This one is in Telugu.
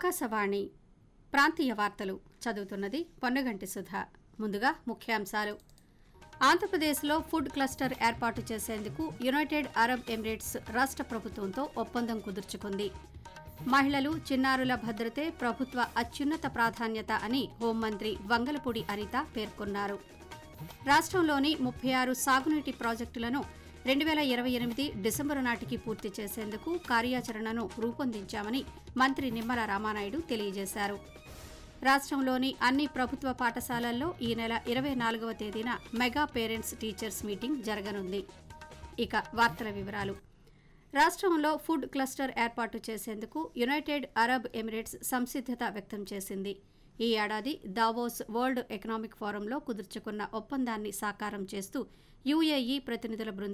ఆకాశవాణి ప్రాంతీయ వార్తలు చదువుతున్నది పొన్నగంటి సుధా ముందుగా ముఖ్యాంశాలు ఆంధ్రప్రదేశ్లో ఫుడ్ క్లస్టర్ ఏర్పాటు చేసేందుకు యునైటెడ్ అరబ్ ఎమిరేట్స్ రాష్ట ప్రభుత్వంతో ఒప్పందం కుదుర్చుకుంది మహిళలు చిన్నారుల భద్రతే ప్రభుత్వ అత్యున్నత ప్రాధాన్యత అని హోంమంత్రి వంగలపూడి అనిత పేర్కొన్నారు రాష్ట్రంలోని ముప్పై ఆరు సాగునీటి ప్రాజెక్టులను రెండు వేల ఇరవై ఎనిమిది డిసెంబరు నాటికి పూర్తి చేసేందుకు కార్యాచరణను రూపొందించామని మంత్రి నిమ్మల రామానాయుడు తెలియజేశారు రాష్ట్రంలోని అన్ని ప్రభుత్వ పాఠశాలల్లో ఈ నెల ఇరవై నాలుగవ తేదీన మెగా పేరెంట్స్ టీచర్స్ మీటింగ్ జరగనుంది ఇక వార్తల వివరాలు రాష్ట్రంలో ఫుడ్ క్లస్టర్ ఏర్పాటు చేసేందుకు యునైటెడ్ అరబ్ ఎమిరేట్స్ సంసిద్దత వ్యక్తం చేసింది ఈ ఏడాది దావోస్ వరల్డ్ ఎకనామిక్ ఫోరంలో కుదుర్చుకున్న ఒప్పందాన్ని సాకారం చేస్తూ యుఏఈ ప్రతినిధుల బృందం